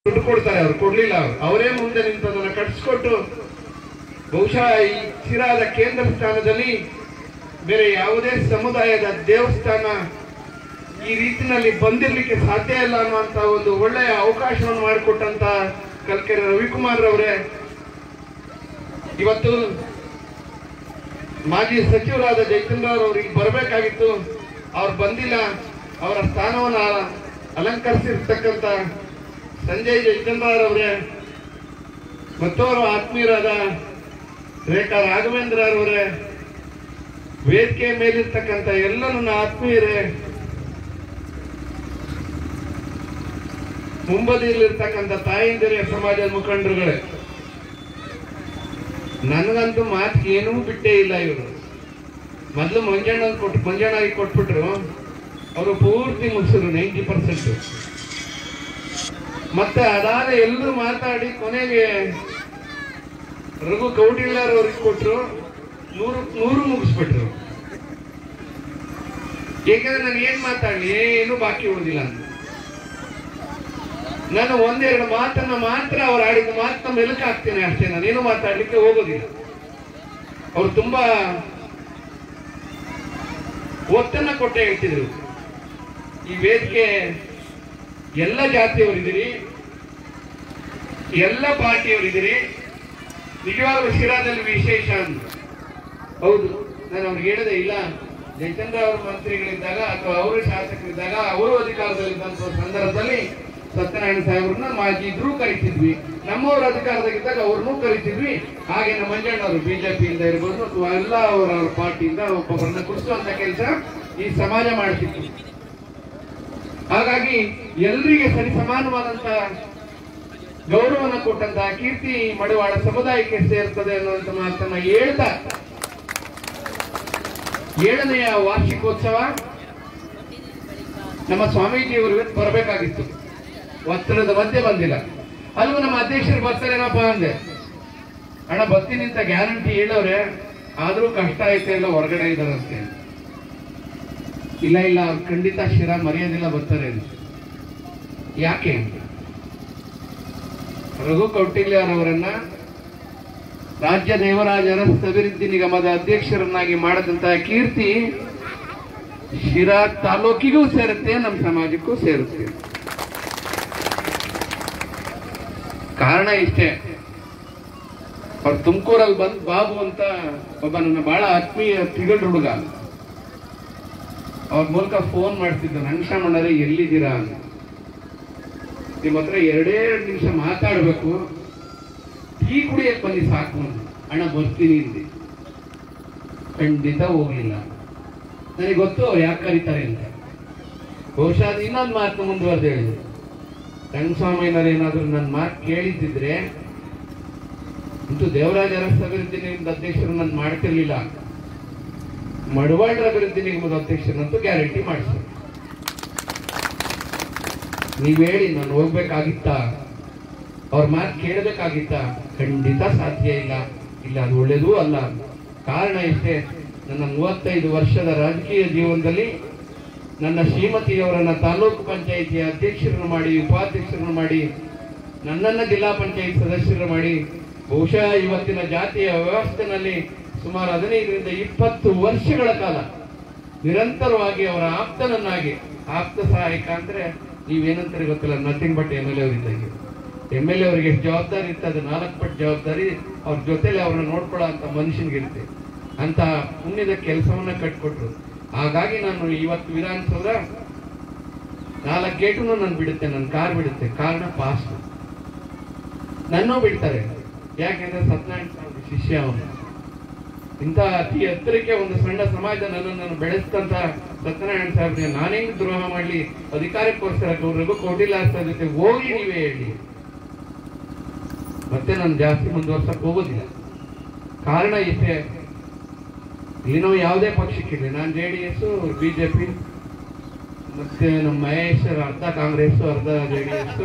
ದುಡ್ಡು ಕೊಡ್ತಾರೆ ಅವ್ರು ಕೊಡ್ಲಿಲ್ಲ ಅವ್ರು ಅವರೇ ಮುಂದೆ ನಿಂತು ಅದನ್ನ ಕಟ್ಸ್ಕೊಟ್ಟು ಬಹುಶಃ ಈ ಶಿರಾದ ಕೇಂದ್ರ ಸ್ಥಾನದಲ್ಲಿ ಬೇರೆ ಯಾವುದೇ ಸಮುದಾಯದ ದೇವಸ್ಥಾನ ಈ ರೀತಿನಲ್ಲಿ ಬಂದಿರ್ಲಿಕ್ಕೆ ಸಾಧ್ಯ ಇಲ್ಲ ಅನ್ನುವಂತ ಒಂದು ಒಳ್ಳೆಯ ಅವಕಾಶವನ್ನು ಮಾಡಿಕೊಟ್ಟಂತ ಕಲ್ಕೆರೆ ರವಿಕುಮಾರ್ ಅವರೇ ಇವತ್ತು ಮಾಜಿ ಸಚಿವರಾದ ಜಯಚಂದ್ರ ಅವರಿಗೆ ಬರಬೇಕಾಗಿತ್ತು ಅವ್ರು ಬಂದಿಲ್ಲ ಅವರ ಸ್ಥಾನವನ್ನು ಅಲಂಕರಿಸಿರ್ತಕ್ಕಂಥ ಸಂಜಯ್ ಜಯಚಂದ್ರ ಅವರೇ ಮತ್ತೋರ್ವ ಆತ್ಮೀಯರಾದ ರೇಖಾ ರಾಘವೇಂದ್ರ ಅವರೇ ವೇದಿಕೆ ಮೇಲಿರ್ತಕ್ಕಂಥ ಎಲ್ಲ ನನ್ನ ಆತ್ಮೀಯರೇ ಮುಂಬದಿಯಲ್ಲಿರ್ತಕ್ಕಂಥ ತಾಯಂದಿರ ಸಮಾಜದ ಮುಖಂಡರುಗಳೇ ನನಗಂತೂ ಮಾತು ಏನೂ ಬಿಟ್ಟೇ ಇಲ್ಲ ಇವರು ಮೊದಲು ಮಂಜಣ್ಣ ಕೊಟ್ಟು ಮಂಜಣ್ಣಗೆ ಕೊಟ್ಬಿಟ್ರು ಅವರು ಪೂರ್ತಿ ಮುಗಿಸಿದ್ರು ನೈಂಟಿ ಪರ್ಸೆಂಟ್ ಮತ್ತೆ ಅದಾದ ಎಲ್ಲರೂ ಮಾತಾಡಿ ಕೊನೆಗೆ ರಘು ಕೌಟಿಲ್ಯರ್ ಅವ್ರಿಗೆ ಕೊಟ್ರು ನೂರು ನೂರು ಮುಗಿಸ್ಬಿಟ್ರು ಏಕೆಂದ್ರೆ ನಾನು ಏನ್ ಮಾತಾಡ್ಲಿ ಏನು ಬಾಕಿ ಉಳಿದಿಲ್ಲ ಅಂತ ನಾನು ಒಂದೆರಡು ಮಾತನ್ನ ಮಾತ್ರ ಅವ್ರು ಆಡಿದ ಮಾತನ್ನ ಮೆಲುಕು ಹಾಕ್ತೇನೆ ಅಷ್ಟೇ ನಾನೇನು ಮಾತಾಡ್ಲಿಕ್ಕೆ ಹೋಗೋದಿಲ್ಲ ಅವ್ರು ತುಂಬಾ ಒತ್ತನ್ನ ಕೊಟ್ಟೆ ಹೇಳ್ತಿದ್ರು ಈ ವೇದಿಕೆ ಎಲ್ಲ ಜಾತಿಯವರಿದ್ದೀರಿ ಎಲ್ಲ ಪಾರ್ಟಿಯವರಿದ್ದೀರಿ ನಿಜವಾಗ್ಲೂ ಶಿರಾದಲ್ಲಿ ವಿಶೇಷ ಅಂತ ಹೌದು ನಾನು ಅವ್ರಿಗೆ ಹೇಳಿದೆ ಇಲ್ಲ ಜಯಚಂದ್ರ ಅವರು ಮಂತ್ರಿಗಳಿದ್ದಾಗ ಅಥವಾ ಅವರು ಶಾಸಕರಿದ್ದಾಗ ಅವರು ಅಧಿಕಾರದಲ್ಲಿದ್ದಂತ ಸಂದರ್ಭದಲ್ಲಿ ಸತ್ಯನಾರಾಯಣ ಸಾಹೇಬ್ರನ್ನ ಮಾಜಿ ಇದ್ರೂ ಕರಿತಿದ್ವಿ ನಮ್ಮವ್ರ ಅಧಿಕಾರದಾಗಿದ್ದಾಗ ಅವ್ರನ್ನೂ ಕರಿತಿದ್ವಿ ಹಾಗೆ ನಮ್ಮ ಮಂಜಣ್ಣವರು ಬಿಜೆಪಿಯಿಂದ ಇರ್ಬೋದು ಅಥವಾ ಎಲ್ಲ ಅವರ ಅವ್ರ ಪಾರ್ಟಿಯಿಂದ ಒಬ್ಬೊಬ್ಬರನ್ನ ಕುಡಿಸುವಂತ ಕೆಲಸ ಈ ಸಮಾಜ ಮಾಡ್ತಿತ್ತು ಹಾಗಾಗಿ ಎಲ್ರಿಗೆ ಸರಿ ಸಮಾನವಾದಂತ ಗೌರವನ ಕೊಟ್ಟಂತ ಕೀರ್ತಿ ಮಡಿವಾಳ ಸಮುದಾಯಕ್ಕೆ ಸೇರ್ತದೆ ಅನ್ನುವಂತ ಮಾತನ್ನ ಹೇಳ್ತಾ ಏಳನೆಯ ವಾರ್ಷಿಕೋತ್ಸವ ನಮ್ಮ ಸ್ವಾಮೀಜಿಯವರು ಇವತ್ತು ಬರಬೇಕಾಗಿತ್ತು ಒತ್ತಡದ ಮಧ್ಯೆ ಬಂದಿಲ್ಲ ಅಲ್ವ ನಮ್ಮ ಅಧ್ಯಕ್ಷರು ಬರ್ತಾರೇನಪ್ಪ ಅಂದೆ ಅಣ್ಣ ಬರ್ತೀನಿ ಅಂತ ಗ್ಯಾರಂಟಿ ಹೇಳವ್ರೆ ಆದ್ರೂ ಕಷ್ಟ ಐತೆ ಎಲ್ಲ ಹೊರಗಡೆ ಇದಾರಂತೆ ಇಲ್ಲ ಇಲ್ಲ ಅವ್ರು ಖಂಡಿತ ಶಿರಾ ಮರೆಯೋದಿಲ್ಲ ಬರ್ತಾರೆ ಅಂತ. ಯಾಕೆ ರಘು ಕೌಟಿಲ್ಯರವರನ್ನ ರಾಜ್ಯ ದೇವರಾಜ ಅರಸ್ ಅಭಿವೃದ್ಧಿ ನಿಗಮದ ಅಧ್ಯಕ್ಷರನ್ನಾಗಿ ಮಾಡದಂತಹ ಕೀರ್ತಿ ಶಿರಾ ತಾಲೂಕಿಗೂ ಸೇರುತ್ತೆ ನಮ್ಮ ಸಮಾಜಕ್ಕೂ ಸೇರುತ್ತೆ ಕಾರಣ ಇಷ್ಟೇ ಅವ್ರು ತುಮಕೂರಲ್ಲಿ ಬಂದ್ ಬಾಬು ಅಂತ ಒಬ್ಬ ನನ್ನ ಬಹಳ ಆತ್ಮೀಯ ತಿಗಡ್ ಹುಡುಗ ಅವ್ರ ಮೂಲಕ ಫೋನ್ ಮಾಡ್ತಿದ್ದ ನಂಕ್ಷಮಣ್ಣರೇ ಎಲ್ಲಿದ್ದೀರಾ ಅಂತ ನಿಮ್ಮ ಹತ್ರ ಎರಡೇ ಎರಡು ನಿಮಿಷ ಮಾತಾಡ್ಬೇಕು ಟೀ ಕುಡಿಯಕ್ ಬನ್ನಿ ಸಾಕು ಅಂತ. ಅಣ್ಣ ಬರ್ತೀನಿ ಅಂದೆ ಖಂಡಿತ ಹೋಗ್ಲಿಲ್ಲ ನನಗೆ ಗೊತ್ತು ಯಾಕೆ ಕರೀತಾರೆ ಅಂತ ಬಹುಶಃ ಅದು ಇನ್ನೊಂದು ಮಾತು ಮುಂದುವರೆದು ಹೇಳಿದ್ರು ರಂಗಸ್ವಾಮಿನವ್ರು ಏನಾದ್ರು ನನ್ನ ಮಾತು ಕೇಳಿದ್ದಿದ್ರೆ ಅಂತೂ ದೇವರಾಜ ಅರಸ್ ಅಭಿವೃದ್ಧಿ ನಿಗಮದ ಅಧ್ಯಕ್ಷರು ನಾನು ಮಾಡ್ತಿರ್ಲಿಲ್ಲ ಮಡವಾಳ್ರ ಅಭಿವೃದ್ಧಿ ನಿಗಮದ ಅಧ್ಯಕ್ಷರನ್ನಂತೂ ಗ್ಯಾರಂಟಿ ಮಾಡಿಸ್ತಾರೆ ನೀವ್ ಹೇಳಿ ನಾನು ಹೋಗ್ಬೇಕಾಗಿತ್ತಾ ಅವ್ರ ಮಾತು ಕೇಳಬೇಕಾಗಿತ್ತಾ ಖಂಡಿತ ಸಾಧ್ಯ ಇಲ್ಲ ಇಲ್ಲ ಅದು ಒಳ್ಳೇದೂ ಅಲ್ಲ ಕಾರಣ ಇಷ್ಟೇ ನನ್ನ ಮೂವತ್ತೈದು ವರ್ಷದ ರಾಜಕೀಯ ಜೀವನದಲ್ಲಿ ನನ್ನ ಶ್ರೀಮತಿಯವರನ್ನ ತಾಲೂಕು ಪಂಚಾಯಿತಿಯ ಅಧ್ಯಕ್ಷರನ್ನು ಮಾಡಿ ಉಪಾಧ್ಯಕ್ಷರನ್ನು ಮಾಡಿ ನನ್ನನ್ನ ಜಿಲ್ಲಾ ಪಂಚಾಯತ್ ಸದಸ್ಯರು ಮಾಡಿ ಬಹುಶಃ ಇವತ್ತಿನ ಜಾತಿಯ ವ್ಯವಸ್ಥೆನಲ್ಲಿ ಸುಮಾರು ಹದಿನೈದರಿಂದ ಇಪ್ಪತ್ತು ವರ್ಷಗಳ ಕಾಲ ನಿರಂತರವಾಗಿ ಅವರ ಆಪ್ತನನ್ನಾಗಿ ಆಪ್ತ ಸಹಾಯಕ ಅಂದ್ರೆ ನೀವೇನಂತಾರೆ ಗೊತ್ತಿಲ್ಲ nothing but M L A ಅವರಿದ್ದಾಗೆ ಎಮ್ ಎಲ್ ಎ ಅವರಿಗೆ ಎಷ್ಟು ಜವಾಬ್ದಾರಿ ಇರುತ್ತೆ ಅದು ನಾಲ್ಕು ಪಟ್ಟು ಜವಾಬ್ದಾರಿ ಅವ್ರ ಜೊತೆಲಿ ಅವ್ರನ್ನ ನೋಡ್ಕೊಳ್ಳೋ ಅಂತ ಮನುಷ್ಯನಿಗಿರುತ್ತೆ ಅಂತ ಪುಣ್ಯದ ಕೆಲಸವನ್ನ ಕಟ್ಕೊಟ್ರು ಹಾಗಾಗಿ ನಾನು ಇವತ್ತು ವಿಧಾನಸೌಧ ನಾಲ್ಕು ಗೇಟು ನಾನು ಬಿಡುತ್ತೆ ನನ್ನ ಕಾರ್ ಬಿಡುತ್ತೆ ಕಾರಣ ಪಾಸ್ ನನ್ನೂ ಬಿಡ್ತಾರೆ ಯಾಕೆಂದ್ರೆ ಸತ್ಯನಾರಾಯಣ ಸ್ವಾಮಿ ಶಿಷ್ಯ ಅವನು ಇಂಥ ಅತಿ ಎತ್ತರಕ್ಕೆ ಒಂದು ಸಣ್ಣ ಸಮಾಜ ನನ್ನನ್ನು ಬೆಳೆಸ್ತಂತ ಸತ್ಯನಾರಾಯಣ ಸಾಹೇಬ್ರಿಗೆ ನಾನೇನು ದ್ರೋಹ ಮಾಡ್ಲಿ ಅಧಿಕಾರಕ್ಕೋಸ್ಕರ ರಘು ಕೌಟಿಲ್ಯ ಸರ್ ಜೊತೆ ಹೋಗಿ ನೀವೇ ಹೇಳಿ ಮತ್ತೆ ನಾನು ಜಾಸ್ತಿ ಮುಂದುವರ್ಸಕ್ ಹೋಗೋದಿಲ್ಲ ಕಾರಣ ಇಷ್ಟೇ ಇಲ್ಲಿ ನಾವು ಯಾವುದೇ ಪಕ್ಷಕ್ಕಿರಲಿ ನಾನು ಜೆ ಡಿ ಎಸ್ ಬಿಜೆಪಿ ಮತ್ತೆ ನಮ್ಮ ಮಹೇಶ್ ಅರ್ಧ ಕಾಂಗ್ರೆಸ್ ಅರ್ಧ ಜೆ ಡಿ ಎಸ್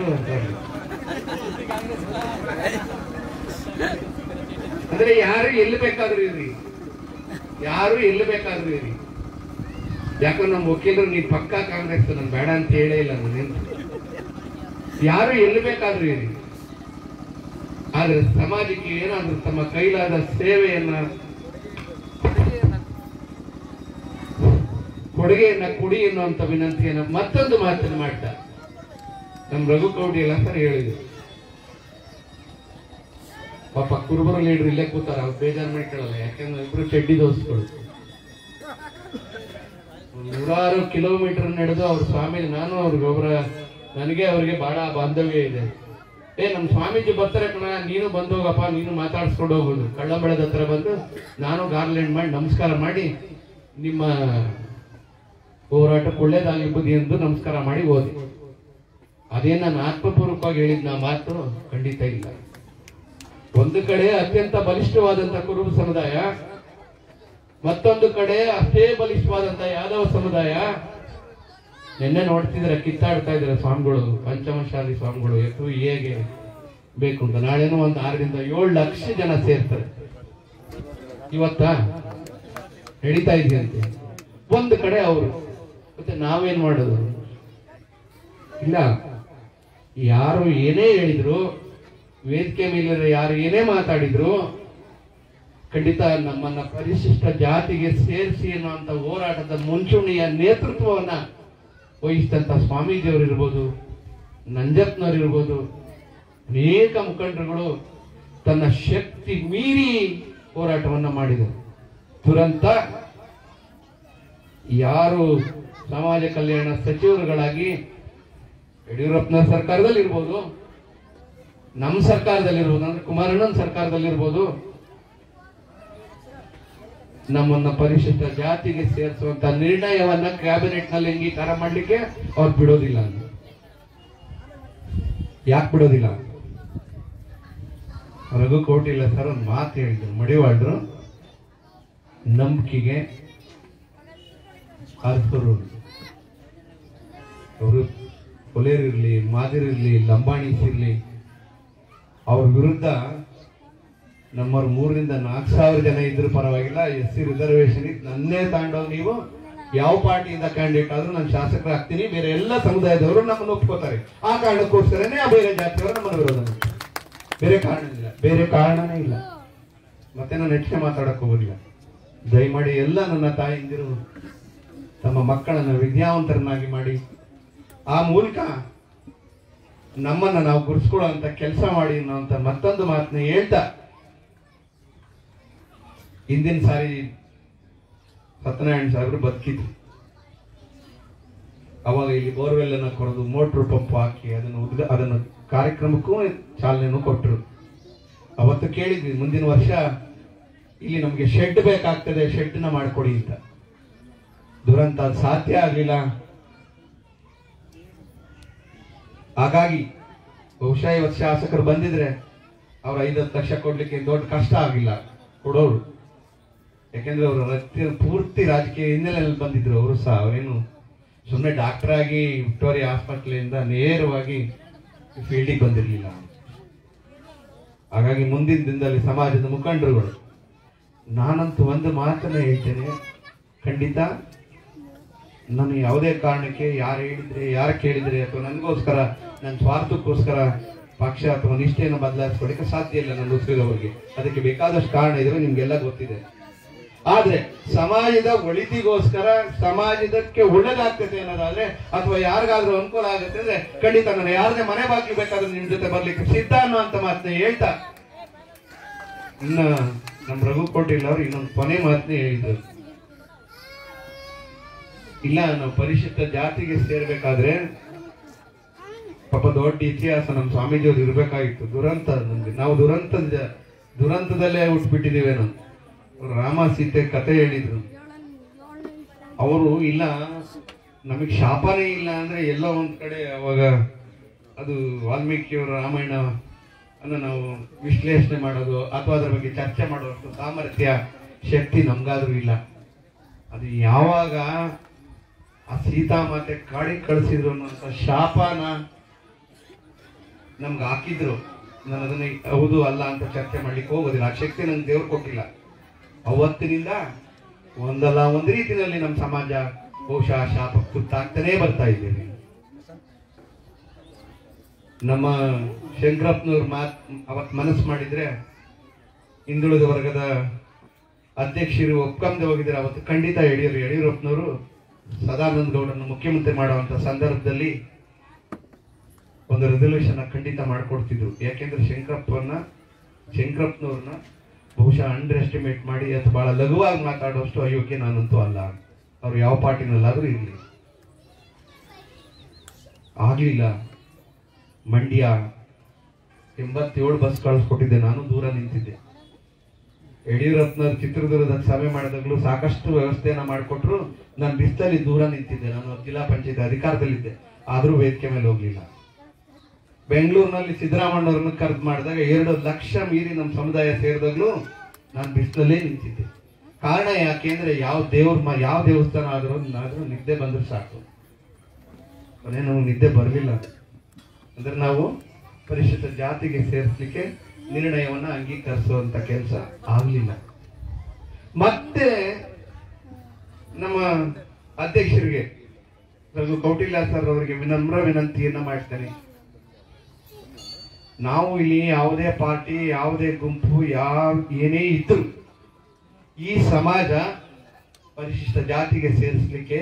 ಅಂದ್ರೆ ಯಾರು ಎಲ್ಲಿ ಬೇಕಾದ್ರೂ ಇರ್ರಿ ಯಾರು ಎಲ್ಲಿ ಬೇಕಾದ್ರೂ ಇರ್ರಿ ಯಾಕಂದ್ರೆ ನಮ್ಮ ವಕೀಲರು ನೀ ಪಕ್ಕಾ ಕಾಂಗ್ರೆಸ್ ನಾನು ಬೇಡ ಅಂತ ಹೇಳೇ ಇಲ್ಲ ನಾನು ಯಾರು ಎಲ್ಲಿ ಬೇಕಾದ್ರೂ ಇರಿ ಆದ್ರೆ ಸಮಾಜಕ್ಕೆ ಏನಾದ್ರೂ ತಮ್ಮ ಕೈಲಾದ ಸೇವೆಯನ್ನ ಕೊಡುಗೆಯನ್ನ ಕೊಡಿ ಎನ್ನುವಂತ ವಿನಂತಿಯನ್ನ ಮತ್ತೊಂದು ಮಾತನ್ನು ಮಾಡ್ತಾ ನಮ್ ರಘು ಕೌಡಿ ಎಲ್ಲ ಸರ್ ಹೇಳಿದ್ರು ಪಾಪ ಕುರುಬರ ಲೀಡರ್ ಇಲ್ಲೇ ಕೂತಾರ ಅವ್ರು ಬೇಜಾರು ಮಾಡ್ಕೊಳ್ಳಲ್ಲ ಯಾಕಂದ್ರೆ ಇಬ್ರು ಚಡ್ಡಿ ದೋಸ್ಗಳು ನೂರಾರು ಕಿಲೋಮೀಟರ್ ನಡೆದು ಅವ್ರ ಸ್ವಾಮಿ ನಾನು ಅವ್ರಿಗೆ ಒಬ್ಬರ ನನಗೆ ಅವ್ರಿಗೆ ಬಹಳ ಬಾಂಧವ್ಯ ಇದೆ ಏ ನಮ್ ಸ್ವಾಮೀಜಿ ಬರ್ತಾರೆ ಕಣ ನೀನು ಬಂದು ಹೋಗಪ್ಪ ನೀನು ಮಾತಾಡ್ಸ್ಕೊಂಡು ಹೋಗುದು ಕಳ್ಳಂಬಳದ ಹತ್ರ ಬಂದು ನಾನು ಗಾರ್ಲೆಂಡ್ ಮಾಡಿ ನಮಸ್ಕಾರ ಮಾಡಿ ನಿಮ್ಮ ಹೋರಾಟಕ್ಕೆ ಒಳ್ಳೇದಾಗಿರ್ಬೋದು ಎಂದು ನಮಸ್ಕಾರ ಮಾಡಿ ಹೋದೆ ಅದೇ ನಾನು ಆತ್ಮಪೂರ್ವಕವಾಗಿ ಹೇಳಿದ ನಾ ಮಾತು ಖಂಡಿತ ಇಲ್ಲ ಒಂದು ಕಡೆ ಅತ್ಯಂತ ಬಲಿಷ್ಠವಾದಂತ ಕುರುಬ ಸಮುದಾಯ ಮತ್ತೊಂದು ಕಡೆ ಅಷ್ಟೇ ಬಲಿಷ್ಠವಾದಂತ ಯಾದವ ಸಮುದಾಯ ನಿನ್ನೆ ನೋಡ್ತಿದ್ರೆ ಕಿತ್ತಾಡ್ತಾ ಇದ್ರೆ ಸ್ವಾಮಿಗಳು ಪಂಚಮಶಾಲಿ ಸ್ವಾಮಿಗಳು ಎಷ್ಟು ಹೇಗೆ ಬೇಕು ಅಂತ ನಾಳೆನೂ ಒಂದು ಆರರಿಂದ ಏಳು ಲಕ್ಷ ಜನ ಸೇರ್ತಾರೆ ಇವತ್ತ ನಡೀತಾ ಇದೆಯಂತೆ ಒಂದು ಕಡೆ ಅವರು ಮತ್ತೆ ನಾವೇನ್ ಮಾಡೋದು ಇಲ್ಲ ಯಾರು ಏನೇ ಹೇಳಿದ್ರು ವೇದಿಕೆ ಮೇಲೆ ಯಾರು ಏನೇ ಮಾತಾಡಿದ್ರು ಖಂಡಿತ ನಮ್ಮನ್ನ ಪರಿಶಿಷ್ಟ ಜಾತಿಗೆ ಸೇರಿಸಿ ಅನ್ನುವಂತ ಹೋರಾಟದ ಮುಂಚೂಣಿಯ ನೇತೃತ್ವವನ್ನ ವಹಿಸಿದಂತ ಸ್ವಾಮೀಜಿಯವರು ಇರ್ಬೋದು ನಂಜಪ್ಪನವ್ರು ಇರ್ಬೋದು ಅನೇಕ ಮುಖಂಡರುಗಳು ತನ್ನ ಶಕ್ತಿ ಮೀರಿ ಹೋರಾಟವನ್ನ ಮಾಡಿದರು ತುರಂತ ಯಾರು ಸಮಾಜ ಕಲ್ಯಾಣ ಸಚಿವರುಗಳಾಗಿ ಯಡಿಯೂರಪ್ಪನ ಸರ್ಕಾರದಲ್ಲಿ ಇರ್ಬೋದು ನಮ್ಮ ಸರ್ಕಾರದಲ್ಲಿರ್ಬೋದು ಅಂದ್ರೆ ಕುಮಾರಣ್ಣನ ಸರ್ಕಾರದಲ್ಲಿರ್ಬೋದು ನಮ್ಮನ್ನ ಪರಿಶಿಷ್ಟ ಜಾತಿಗೆ ಸೇರಿಸುವಂತ ನಿರ್ಣಯವನ್ನ ಕ್ಯಾಬಿನೆಟ್ ನಲ್ಲಿ ಅಂಗೀಕಾರ ಮಾಡ್ಲಿಕ್ಕೆ ಅವ್ರು ಬಿಡೋದಿಲ್ಲ ಅಂತ ಯಾಕೆ ಬಿಡೋದಿಲ್ಲ ರಘು ಕೋಟಿಲ್ಲ ಸರ್ ಒಂದು ಮಾತು ಹೇಳಿದ್ರು ಮಡಿವಾಳ್ರು ನಂಬಿಕೆಗೆ ಅರ್ಹರು ಅವರು ಕೊಲೆಯರಿರ್ಲಿ ಮಾದಿರಿರ್ಲಿ ಲಂಬಾಣಿಸ್ ಇರ್ಲಿ ಅವ್ರ ವಿರುದ್ಧ ನಮ್ಮವ್ರ ಮೂರರಿಂದ ನಾಲ್ಕು ಸಾವಿರ ಜನ ಇದ್ರ ಪರವಾಗಿಲ್ಲ ಎಸ್ ಸಿ ರಿಸರ್ವೇಶನ್ ನನ್ನೇ ತಾಂಡೋಗಿ ನೀವು ಯಾವ ಪಾರ್ಟಿಯಿಂದ ಕ್ಯಾಂಡಿಡೇಟ್ ಆದ್ರೂ ನಾನು ಶಾಸಕರಾಗ್ತೀನಿ ಬೇರೆ ಎಲ್ಲ ಸಮುದಾಯದವರು ನಮ್ಮನ್ನು ಒಪ್ಕೋತಾರೆ ಆ ಕಾರಣಕ್ಕೋಸ್ಕರನೇ ಆ ಬೇರೆ ಜಾತಿಯವರು ನಮ್ಮನ್ನು ವಿರೋಧ ಮಾಡ್ತಾರೆ. ಬೇರೆ ಕಾರಣ ಇಲ್ಲ ಬೇರೆ ಕಾರಣನೇ ಇಲ್ಲ ಮತ್ತೆ ನಾನು ಹೆಚ್ಚಿಗೆ ಮಾತಾಡಕ್ ಹೋಗೋದಿಲ್ಲ ದಯಮಾಡಿ ಎಲ್ಲ ನನ್ನ ತಾಯಿಂದಿರು ತಮ್ಮ ಮಕ್ಕಳನ್ನ ವಿದ್ಯಾವಂತರನ್ನಾಗಿ ಮಾಡಿ ಆ ಮೂಲಕ ನಮ್ಮನ್ನ ನಾವು ಗುರುಸ್ಕೊಳ್ಳುವಂತ ಕೆಲಸ ಮಾಡಿ ಅನ್ನೋಂತ ಮತ್ತೊಂದು ಮಾತನ್ನ ಹೇಳ್ತಾ ಹಿಂದಿನ ಸಾರಿ ಸತ್ಯನಾರಾಯಣ ಸಾಹೇಬರು ಬದುಕಿದ್ರು ಅವಾಗ ಇಲ್ಲಿ ಬೋರ್ವೆಲ್ ಅನ್ನ ಕೊರೆದು ಮೋಟ್ರ್ ಪಂಪ್ ಹಾಕಿ ಅದನ್ನು ಉದ್ಗ ಅದನ್ನು ಕಾರ್ಯಕ್ರಮಕ್ಕೂ ಚಾಲನೆಯನ್ನು ಕೊಟ್ಟರು ಅವತ್ತು ಕೇಳಿದ್ವಿ ಮುಂದಿನ ವರ್ಷ ಇಲ್ಲಿ ನಮಗೆ ಶೆಡ್ ಬೇಕಾಗ್ತದೆ ಶೆಡ್ ನ ಮಾಡ್ಕೊಡಿ ಅಂತ ದುರಂತ ಅದು ಸಾಧ್ಯ ಆಗ್ಲಿಲ್ಲ ಹಾಗಾಗಿ ಬಹುಶಃ ಇವತ್ತು ಶಾಸಕರು ಬಂದಿದ್ರೆ ಅವ್ರ ಐದತ್ತು ಲಕ್ಷ ಕೊಡ್ಲಿಕ್ಕೆ ದೊಡ್ಡ ಕಷ್ಟ ಆಗಿಲ್ಲ ಕೊಡೋರು ಯಾಕೆಂದ್ರೆ ಅವರು ರಕ್ತ ಪೂರ್ತಿ ರಾಜಕೀಯ ಹಿನ್ನೆಲೆಯಲ್ಲಿ ಬಂದಿದ್ರು ಅವರು ಸಹ ಅವರೇನು ಸುಮ್ಮನೆ ಡಾಕ್ಟರ್ ಆಗಿ ವಿಕ್ಟೋರಿಯಾ ಹಾಸ್ಪಿಟ್ಲಿಂದ ನೇರವಾಗಿ ಫೀಲ್ಡಿಗೆ ಬಂದಿರಲಿಲ್ಲ ಹಾಗಾಗಿ ಮುಂದಿನ ದಿನದಲ್ಲಿ ಸಮಾಜದ ಮುಖಂಡರುಗಳು ನಾನಂತೂ ಒಂದು ಮಾತನ್ನ ಹೇಳ್ತೇನೆ ಖಂಡಿತ ನಾನು ಯಾವುದೇ ಕಾರಣಕ್ಕೆ ಯಾರು ಹೇಳಿದ್ರೆ ಯಾರು ಕೇಳಿದ್ರೆ ಅಥವಾ ನನಗೋಸ್ಕರ ನನ್ನ ಸ್ವಾರ್ಥಕ್ಕೋಸ್ಕರ ಪಕ್ಷ ಅಥವಾ ನಿಷ್ಠೆಯನ್ನು ಬದಲಾಯಿಸ್ಕೊಳ್ಳಿಕ್ಕೆ ಸಾಧ್ಯ ಇಲ್ಲ ನನ್ನ ಉಸಿರಿದವರಿಗೆ ಅದಕ್ಕೆ ಬೇಕಾದಷ್ಟು ಕಾರಣ ಇದ್ರೆ ನಿಮ್ಗೆಲ್ಲ ಗೊತ್ತಿದೆ ಆದ್ರೆ ಸಮಾಜದ ಒಳಿತಿಗೋಸ್ಕರ ಸಮಾಜದಕ್ಕೆ ಒಳ್ಳೇದಾಗ್ತದೆ ಅನ್ನೋದಾದ್ರೆ ಅಥವಾ ಯಾರಿಗಾದ್ರೂ ಅನುಕೂಲ ಆಗುತ್ತೆ ಅಂದ್ರೆ ಖಂಡಿತ ನಾನು ಯಾರದೇ ಮನೆ ಬಾಗಿಲು ಬೇಕಾದ್ರೆ ನಿಮ್ ಜೊತೆ ಬರ್ಲಿಕ್ಕೆ ಸಿದ್ಧ ಅನ್ನುವಂತ ಮಾತನ್ನ ಹೇಳ್ತಾ ಇನ್ನ ನಮ್ ರಘು ಕೋಟಿಲ್ ಅವರು ಇನ್ನೊಂದು ಕೊನೆ ಮಾತನ್ನ ಹೇಳಿದ್ರು ಇಲ್ಲ ನಾವು ಪರಿಶಿಷ್ಟ ಜಾತಿಗೆ ಸೇರ್ಬೇಕಾದ್ರೆ ಪಾಪ ದೊಡ್ಡ ಇತಿಹಾಸ ನಮ್ಮ ಸ್ವಾಮೀಜಿಯವ್ರು ಇರ್ಬೇಕಾಗಿತ್ತು ದುರಂತ ನಮ್ಗೆ ನಾವು ದುರಂತದ ದುರಂತದಲ್ಲೇ ಹುಟ್ಬಿಟ್ಟಿದೀವೇನೋ ರಾಮ ಸೀತೆ ಕತೆ ಹೇಳಿದ್ರು ಅವರು ಇಲ್ಲ ನಮಗ್ ಶಾಪನೇ ಇಲ್ಲ ಅಂದ್ರೆ ಎಲ್ಲೋ ಒಂದ್ ಕಡೆ ಅವಾಗ ಅದು ವಾಲ್ಮೀಕಿಯವರ ರಾಮಾಯಣ ಅನ್ನ ನಾವು ವಿಶ್ಲೇಷಣೆ ಮಾಡೋದು ಅಥವಾ ಅದ್ರ ಬಗ್ಗೆ ಚರ್ಚೆ ಮಾಡುವಷ್ಟು ಸಾಮರ್ಥ್ಯ ಶಕ್ತಿ ನಮ್ಗಾದ್ರೂ ಇಲ್ಲ ಅದು ಯಾವಾಗ ಆ ಸೀತಾಮಾತೆ ಕಾಡಿಗೆ ಕಳಿಸಿದ್ರು ಅನ್ನುವಂಥ ಶಾಪನ ನಮ್ಗೆ ಹಾಕಿದ್ರು ನಾನು ಅದನ್ನ ಹೌದು ಅಲ್ಲ ಅಂತ ಚರ್ಚೆ ಮಾಡ್ಲಿಕ್ಕೆ ಹೋಗೋದಿಲ್ಲ ಆ ಶಕ್ತಿ ನಂಗೆ ದೇವ್ರು ಕೊಟ್ಟಿಲ್ಲ ಅವತ್ತಿನಿಂದ ಒಂದಲ್ಲ ಒಂದು ರೀತಿಯಲ್ಲಿ ನಮ್ಮ ಸಮಾಜ ಬಹುಶಃ ಶಾಪ ತುತ್ತಾಗ್ತಾನೆ ಬರ್ತಾ ಇದ್ದೇವೆ ನಮ್ಮ ಶಂಕರಪ್ಪನವ್ರು ಮಾತ್ ಅವತ್ ಮನಸ್ಸು ಮಾಡಿದ್ರೆ ಹಿಂದುಳಿದ ವರ್ಗದ ಅಧ್ಯಕ್ಷರು ಒಪ್ಕೊಂಡೆ ಹೋಗಿದ್ರೆ ಅವತ್ತು ಖಂಡಿತ ಯಡಿಯೂರು ಯಡಿಯೂರಪ್ಪನವರು ಸದಾನಂದ ಗೌಡರನ್ನು ಮುಖ್ಯಮಂತ್ರಿ ಮಾಡುವಂತ ಸಂದರ್ಭದಲ್ಲಿ ಒಂದು ರೆಸಲ್ಯೂಷನ್ ಖಂಡಿತ ಮಾಡ್ಕೊಡ್ತಿದ್ರು ಯಾಕೆಂದ್ರೆ ಶಂಕರಪ್ಪನ ಶಂಕರಪ್ಪನವ್ರನ್ನ ಬಹುಶಃ ಅಂಡರ್ ಎಸ್ಟಿಮೇಟ್ ಮಾಡಿ ಅದು ಬಹಳ ಲಘುವಾಗಿ ಮಾತಾಡುವಷ್ಟು ಅಯೋಗ್ಯ ನಾನಂತೂ ಅಲ್ಲ ಅವ್ರು ಯಾವ ಪಾರ್ಟಿನಲ್ಲಾದ್ರೂ ಇರಲಿ ಆಗ್ಲಿಲ್ಲ ಮಂಡ್ಯ ಎಂಬತ್ತೇಳು ಬಸ್ ಕಳಿಸ್ಕೊಟ್ಟಿದ್ದೆ ನಾನು ದೂರ ನಿಂತಿದ್ದೆ ಯಡಿಯೂರಪ್ಪನವ್ರು ಚಿತ್ರದುರ್ಗದ ಸಭೆ ಮಾಡಿದಾಗಲೂ ಸಾಕಷ್ಟು ವ್ಯವಸ್ಥೆಯನ್ನ ಮಾಡಿಕೊಟ್ರು ನಾನು ಬಿಸ್ತಲ್ಲಿ ದೂರ ನಿಂತಿದ್ದೆ ನಾನು ಜಿಲ್ಲಾ ಪಂಚಾಯತ್ ಅಧಿಕಾರದಲ್ಲಿದ್ದೆ ಆದ್ರೂ ವೇದಿಕೆ ಮೇಲೆ ಹೋಗ್ಲಿಲ್ಲ ಬೆಂಗಳೂರಿನಲ್ಲಿ ಸಿದ್ದರಾಮಣ್ಣವ್ರನ್ನ ಕರೆದು ಮಾಡಿದಾಗ ಎರಡು ಲಕ್ಷ ಮೀರಿ ನಮ್ಮ ಸಮುದಾಯ ಸೇರಿದಾಗ್ಲೂ ನಾನು ಬಿಸಿಲಲ್ಲೇ ನಿಂತಿದ್ದೆ ಕಾರಣ ಯಾಕೆಂದ್ರೆ ಯಾವ ದೇವ್ರ ಮ ಯಾವ ದೇವಸ್ಥಾನ ಆದ್ರೂ ಆದ್ರೂ ನಿದ್ದೆ ಬಂದ್ರೆ ಸಾಕು ಕೊನೆ ನಮ್ಗೆ ನಿದ್ದೆ ಬರಲಿಲ್ಲ ಅಂದ್ರೆ ನಾವು ಪರಿಶಿಷ್ಟ ಜಾತಿಗೆ ಸೇರಿಸ್ಲಿಕ್ಕೆ ನಿರ್ಣಯವನ್ನ ಅಂಗೀಕರಿಸುವಂತ ಕೆಲಸ ಆಗ್ಲಿಲ್ಲ ಮತ್ತೆ ನಮ್ಮ ಅಧ್ಯಕ್ಷರಿಗೆ ರಘು ಕೌಟಿಲ್ಯ ಸರ್ ಅವರಿಗೆ ವಿನಮ್ರ ವಿನಂತಿಯನ್ನ ಮಾಡ್ತೇನೆ ನಾವು ಇಲ್ಲಿ ಯಾವುದೇ ಪಾರ್ಟಿ ಯಾವುದೇ ಗುಂಪು ಯಾವ ಏನೇ ಇದ್ರು ಈ ಸಮಾಜ ಪರಿಶಿಷ್ಟ ಜಾತಿಗೆ ಸೇರಿಸಲಿಕ್ಕೆ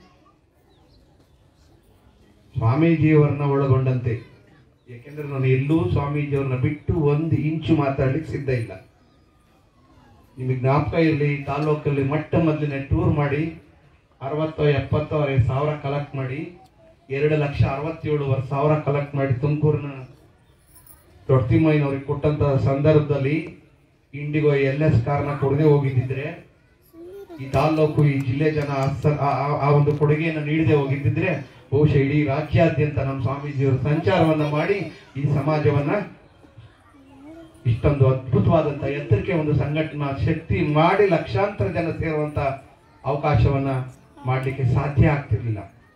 ಸ್ವಾಮೀಜಿಯವರನ್ನ ಒಳಗೊಂಡಂತೆ ಯಾಕೆಂದ್ರೆ ನಾನು ಎಲ್ಲೂ ಸ್ವಾಮೀಜಿಯವ್ರನ್ನ ಬಿಟ್ಟು ಒಂದು ಇಂಚು ಮಾತಾಡ್ಲಿಕ್ಕೆ ಸಿದ್ಧ ಇಲ್ಲ ನಿಮಗೆ ಜ್ಞಾಪಕ ಇರಲಿ ತಾಲೂಕಲ್ಲಿ ಮೊಟ್ಟ ಮೊದಲಿನ ಟೂರ್ ಮಾಡಿ ಅರವತ್ತೋ ಎಪ್ಪತ್ತೋ ಐದು ಸಾವಿರ ಕಲೆಕ್ಟ್ ಮಾಡಿ ಎರಡು ಲಕ್ಷ ಅರವತ್ತೇಳುವರೆ ಸಾವಿರ ಕಲೆಕ್ಟ್ ಮಾಡಿ ತುಮಕೂರಿನ ದೊಡ್ಡತಿಮ್ಮಯ್ಯನವ್ರಿಗೆ ಕೊಟ್ಟಂತ ಸಂದರ್ಭದಲ್ಲಿ ಇಂಡಿಗೋ ಎಲ್ ಎಸ್ ಕಾರ್ನ ಕೊಡದೆ ಹೋಗಿದ್ದಿದ್ರೆ ಈ ತಾಲ್ಲೂಕು ಈ ಜಿಲ್ಲೆ ಜನ ಅಸ್ಸ- ಆ- ಆ- ಆ ಒಂದು ಕೊಡುಗೆಯನ್ನು ನೀಡದೆ ಹೋಗಿದ್ದಿದ್ರೆ ಬಹುಶಃ ಇಡೀ ರಾಜ್ಯಾದ್ಯಂತ ನಮ್ಮ ಸ್ವಾಮೀಜಿಯವರು ಸಂಚಾರವನ್ನ ಮಾಡಿ ಈ ಸಮಾಜವನ್ನ ಇಷ್ಟೊಂದು ಅದ್ಭುತವಾದಂತ ಎತ್ತರಕ್ಕೆ ಒಂದು ಸಂಘಟನಾ ಶಕ್ತಿ ಮಾಡಿ ಲಕ್ಷಾಂತರ ಜನ ಸೇರುವಂತ ಅವಕಾಶವನ್ನ ಮಾಡಲಿಕ್ಕೆ ಸಾಧ್ಯ ಆಗ್ತಿರ್ಲಿಲ್ಲ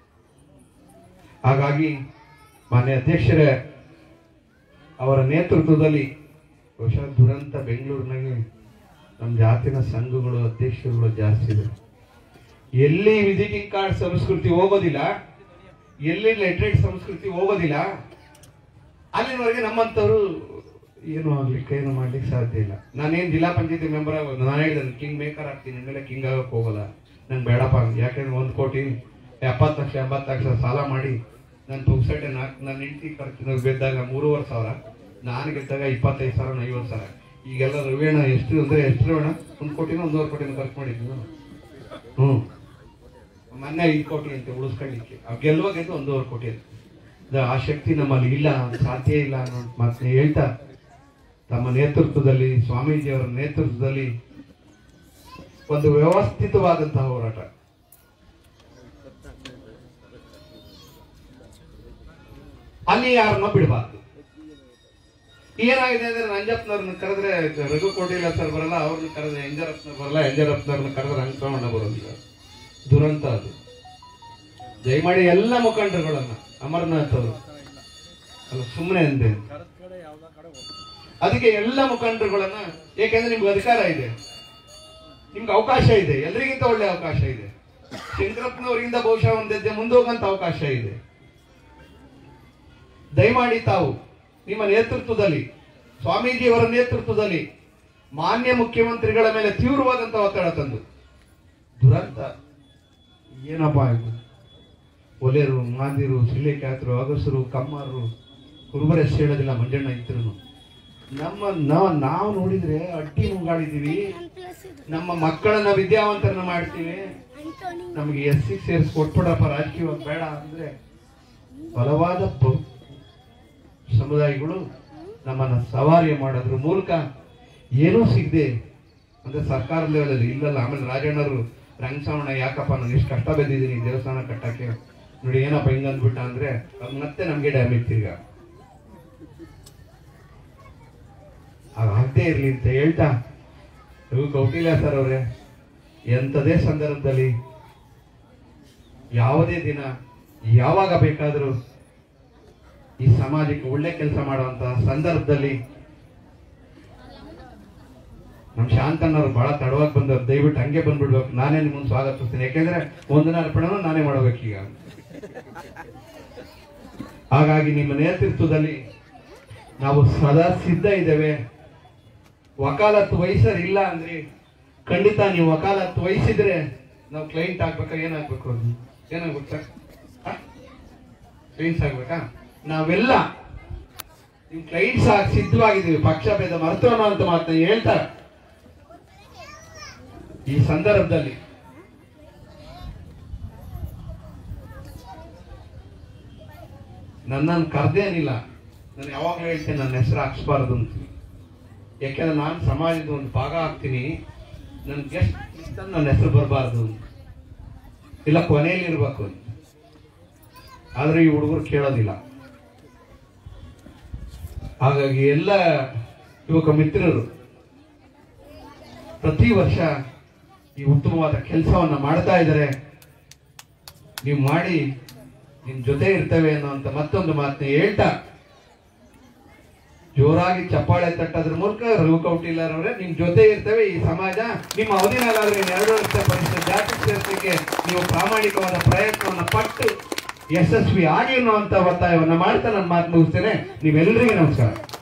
ಹಾಗಾಗಿ ಮಾನ್ಯ ಅಧ್ಯಕ್ಷರೇ ಅವರ ನೇತೃತ್ವದಲ್ಲಿ ಬಹುಶಃ ದುರಂತ ಬೆಂಗಳೂರಿನಾಗೆ ನಮ್ಮ ಜಾತಿನ ಸಂಘಗಳು ಅಧ್ಯಕ್ಷರುಗಳು ಜಾಸ್ತಿ ಇದೆ ಎಲ್ಲಿ ವಿಸಿಟಿಂಗ್ ಕಾರ್ಡ್ ಸಂಸ್ಕೃತಿ ಹೋಗೋದಿಲ್ಲ ಎಲ್ಲಿ ಲೆಟ್ರೇಟ್ ಸಂಸ್ಕೃತಿ ಹೋಗೋದಿಲ್ಲ ಅಲ್ಲಿನವರೆಗೆ ನಮ್ಮಂತವ್ರು ಏನು ಆಗ್ಲಿಕ್ಕೆ ಏನು ಮಾಡ್ಲಿಕ್ಕೆ ಸಾಧ್ಯ ಇಲ್ಲ ನಾನೇನ್ ಜಿಲ್ಲಾ ಪಂಚಾಯತಿ ಮೆಂಬರ್ ಆಗೋದು ನಾನು ಹೇಳಿದೆ ಕಿಂಗ್ ಮೇಕರ್ ಆಗ್ತೀನಿ ಇನ್ಮೇಲೆ ಕಿಂಗ್ ಆಗಕ್ ಹೋಗಲ್ಲ ನಂಗೆ ಬೇಡಪ್ಪ ಯಾಕೆಂದ್ರೆ ಒಂದ್ ಕೋಟಿ ಎಪ್ಪತ್ತು ಲಕ್ಷ ಎಂಬತ್ತು ಲಕ್ಷ ಸಾಲ ಮಾಡಿ ನಾನು ಪುಕ್ಸಟ್ಟೆ ನಾಲ್ಕು ನನ್ನ ಹೆಂಡತಿ ಖರ್ಚು ಬಿದ್ದಾಗ ಮೂರುವರೆ ಸಾವಿರ ನಾನು ಗೆದ್ದಾಗ ಇಪ್ಪತ್ತೈದು ಸಾವಿರ ಐವತ್ತು ಸಾವಿರ ಈಗೆಲ್ಲ ರವಿಯಣ್ಣ ಎಷ್ಟು ಅಂದ್ರೆ ಎಷ್ಟು ರವಿಯಣ್ಣ ಒಂದು ಕೋಟಿನ ಒಂದೂವರೆ ಕೋಟಿನ ಖರ್ಚು ಮಾಡಿದ್ವಿ ನಾನು ಹ್ಞೂ ಮೊನ್ನೆ ಐದು ಕೋಟಿ ಅಂತ ಉಳಿಸ್ಕೊಳ್ಳಿಕ್ಕೆ ಆ ಗೆಲ್ಲುವ ಗೆದ್ದು ಒಂದೂವರೆ ಕೋಟಿ ಅಂತ ಅದು ಆ ಶಕ್ತಿ ನಮ್ಮಲ್ಲಿ ಇಲ್ಲ ಸಾಧ್ಯ ಇಲ್ಲ ಅನ್ನೋ ಮಾತನ್ನ ಹೇಳ್ತಾ ತಮ್ಮ ನೇತೃತ್ವದಲ್ಲಿ ಸ್ವಾಮೀಜಿಯವರ ನೇತೃತ್ವದಲ್ಲಿ ಒಂದು ವ್ಯವಸ್ಥಿತವಾದಂತಹ ಹೋರಾಟ ಅಲ್ಲಿ ಯಾರನ್ನ ಬಿಡಬಾರ್ದು ಏನಾಗಿದೆ ಅಂದ್ರೆ ನಂಜಪ್ಪನವ್ರನ್ನ ಕರೆದ್ರೆ ರಘು ಕೋಟಿಲ್ಲ ಸರ್ ಬರಲ್ಲ ಅವ್ರನ್ನ ಕರೆದ್ರೆ ಎಂಜರಪ್ಪನವ್ರು ಬರಲ್ಲ ಎಂಜರಪ್ಪನವ್ರನ್ನ ಕರೆದ್ರೆ ರಂಗಸವಣ್ಣ ಬರೋದಿಲ್ಲ ದುರಂತ ಅದು ದಯಮಾಡಿ ಎಲ್ಲ ಮುಖಂಡರುಗಳನ್ನ ಅಮರನಾಥ್ ಅವರು ಅಲ್ಲ ಸುಮ್ಮನೆ ಅಂದೆ ಅದಕ್ಕೆ ಎಲ್ಲ ಮುಖಂಡರುಗಳನ್ನ ಏಕೆಂದ್ರೆ ನಿಮ್ಗೆ ಅಧಿಕಾರ ಇದೆ ನಿಮ್ಗೆ ಅವಕಾಶ ಇದೆ ಎಲ್ರಿಗಿಂತ ಒಳ್ಳೆ ಅವಕಾಶ ಇದೆ ಶಂಕರಪ್ಪನವರಿಂದ ಬಹುಶಃ ಒಂದ್ ಹೆಜ್ಜೆ ಮುಂದೋಗಂತ ಅವಕಾಶ ಇದೆ ದಯಮಾಡಿ ತಾವು ನಿಮ್ಮ ನೇತೃತ್ವದಲ್ಲಿ ಸ್ವಾಮೀಜಿಯವರ ನೇತೃತ್ವದಲ್ಲಿ ಮಾನ್ಯ ಮುಖ್ಯಮಂತ್ರಿಗಳ ಮೇಲೆ ತೀವ್ರವಾದಂತ ಒತ್ತಡ ತಂದು ದುರಂತ ಏನಪ್ಪ ಇದು ಒಲೆರು ಮಾದಿರು ಸಿಳ್ಳೆಕ್ಯಾತರು ಅಗಸರು ಕಮ್ಮಾರರು ಕುರುಬರೆಸ್ ಹೇಳೋದಿಲ್ಲ ಮಂಜಣ್ಣ ಇದ್ರು ನಮ್ಮ ನಾವು ನಾವು ನೋಡಿದ್ರೆ ಅಡ್ಡಿ ಮುಂಗಾಡಿದೀವಿ ನಮ್ಮ ಮಕ್ಕಳನ್ನ ವಿದ್ಯಾವಂತರನ್ನ ಮಾಡ್ತೀವಿ ನಮಗೆ ಎಸ್ ಸಿ ಸೇರಿಸಿ ಕೊಟ್ಬಿಡಪ್ಪ ರಾಜಕೀಯವಾಗಿ ಬೇಡ ಅಂದ್ರೆ ಬಲವಾದ ಬ- ಸಮುದಾಯಗಳು ನಮ್ಮನ್ನ ಸವಾರಿ ಮಾಡೋದ್ರ ಮೂಲಕ ಏನೂ ಸಿಗದೆ ಅಂದ್ರೆ ಸರ್ಕಾರ ಲೆವೆಲಲ್ಲಿ ಇಲ್ಲಲ್ಲ ಆಮೇಲೆ ರಾಜಣ್ಣವರು ರಂಗಸಾವಣ ಯಾಕಪ್ಪ ನಾನು ಎಷ್ಟು ಕಷ್ಟ ಬಿದ್ದಿದ್ದೀನಿ ದೇವಸ್ಥಾನ ಕಟ್ಟಕ್ಕೆ ನೋಡಿ ಏನಪ್ಪ ಹಿಂಗ್ ಅಂದ್ಬಿಟ್ಟ ಅಂದ್ರೆ ಅದ್ ಮತ್ತೆ ನಮ್ಗೆ ಡ್ಯಾಮೇಜ್ ತಿರ್ಗ ಅದಾಗದೇ ಇರ್ಲಿ ಅಂತ ಹೇಳ್ತಾ ಇವು ಕೌಟಿಲ್ಯ ಸರ್ ಅವರೇ ಎಂಥದೇ ಸಂದರ್ಭದಲ್ಲಿ ಯಾವುದೇ ದಿನ ಯಾವಾಗ ಬೇಕಾದರೂ ಈ ಸಮಾಜಕ್ಕೆ ಒಳ್ಳೆ ಕೆಲಸ ಮಾಡುವಂತ ಸಂದರ್ಭದಲ್ಲಿ ನಮ್ ಶಾಂತಣ್ಣವ್ರು ಬಹಳ ತಡವಾಗಿ ಬಂದವ್ರು ದಯವಿಟ್ಟು ಹಂಗೆ ಬಂದ್ಬಿಡ್ಬೇಕು ನಾನೇ ನಿಮ್ಮನ್ನು ಸ್ವಾಗತಿಸ್ತೀನಿ ಯಾಕೆಂದ್ರೆ ಒಂದಿನ ಅರ್ಪಣೆನೂ ನಾನೇ ಮಾಡ್ಬೇಕೀಗ ಹಾಗಾಗಿ ನಿಮ್ಮ ನೇತೃತ್ವದಲ್ಲಿ ನಾವು ಸದಾ ಸಿದ್ಧ ಇದ್ದೇವೆ ವಕಾಲತ್ ವಹಿಸರಿಲ್ಲ ಅಂದ್ರೆ ಖಂಡಿತ ನೀವು ವಕಾಲತ್ ವಹಿಸಿದ್ರೆ ನಾವು ಕ್ಲೈಂಟ್ ಆಗ್ಬೇಕಾ ಏನಾಗ್ಬೇಕು ಅದು ಏನಾಗ್ಬೇಕು ಸರ್ ಕ್ಲೈಂಟ್ಸ್ ಆಗ್ಬೇಕಾ ನಾವೆಲ್ಲ ನಿಮ್ ಕ್ಲೈಂಟ್ಸ್ ಆಗಿ ಸಿದ್ಧವಾಗಿದ್ದೀವಿ ಪಕ್ಷ ಭೇದ ಮರೆತು ಅನ್ನೋ ಅಂತ ಮಾತನ್ನ ಹೇಳ್ತಾರೆ ಈ ಸಂದರ್ಭದಲ್ಲಿ ನನ್ನನ್ನು ಕರ್ದೇನಿಲ್ಲ ನಾನು ಯಾವಾಗಲೂ ಹೇಳ್ತೇನೆ ನನ್ನ ಹೆಸರು ಹಾಕ್ಸ್ಬಾರ್ದು ಅಂತ ಯಾಕೆಂದ್ರೆ ನಾನು ಸಮಾಜದ ಒಂದು ಭಾಗ ಆಗ್ತೀನಿ ನನ್ ಗೆಸ್ಟ್ ನನ್ನ ಹೆಸರು ಬರಬಾರ್ದು ಅಂತ ಇಲ್ಲ ಕೊನೆಯಲ್ಲಿ ಇರ್ಬೇಕು ಅಂತ ಆದ್ರೆ ಈ ಹುಡುಗರು ಕೇಳೋದಿಲ್ಲ ಹಾಗಾಗಿ ಎಲ್ಲ ಯುವಕ ಮಿತ್ರರು ಪ್ರತಿ ವರ್ಷ ಈ ಉತ್ತಮವಾದ ಕೆಲಸವನ್ನ ಮಾಡ್ತಾ ಇದ್ದಾರೆ ನೀವು ಮಾಡಿ ನಿಮ್ ಜೊತೆ ಇರ್ತೇವೆ ಅನ್ನುವಂತ ಮತ್ತೊಂದು ಮಾತನ್ನ ಹೇಳ್ತಾ ಜೋರಾಗಿ ಚಪ್ಪಾಳೆ ತಟ್ಟೋದ್ರ ಮೂಲಕ ರಘು ಕೌಟಿಲ್ಯರ್ ಅವರೇ ನಿಮ್ ಜೊತೆ ಇರ್ತೇವೆ ಈ ಸಮಾಜ ನಿಮ್ಮ ಅವಧಿನಲ್ಲಾದ್ರೆ ಎರಡು ವರ್ಷ ಪರಿಷತ್ ಜಾತಿ ಸೇರಿಸಲಿಕ್ಕೆ ನೀವು ಪ್ರಾಮಾಣಿಕವಾದ ಪ್ರಯತ್ನವನ್ನ ಪಟ್ಟು ಯಶಸ್ವಿ ಆಗಿ ಅನ್ನುವಂತ ಒತ್ತಾಯವನ್ನ ಮಾಡ್ತಾ ನನ್ನ ಮಾತು ಮುಗಿಸ್ತೇನೆ ನೀವೆಲ್ಲರಿಗೂ ನಮಸ್ಕಾರ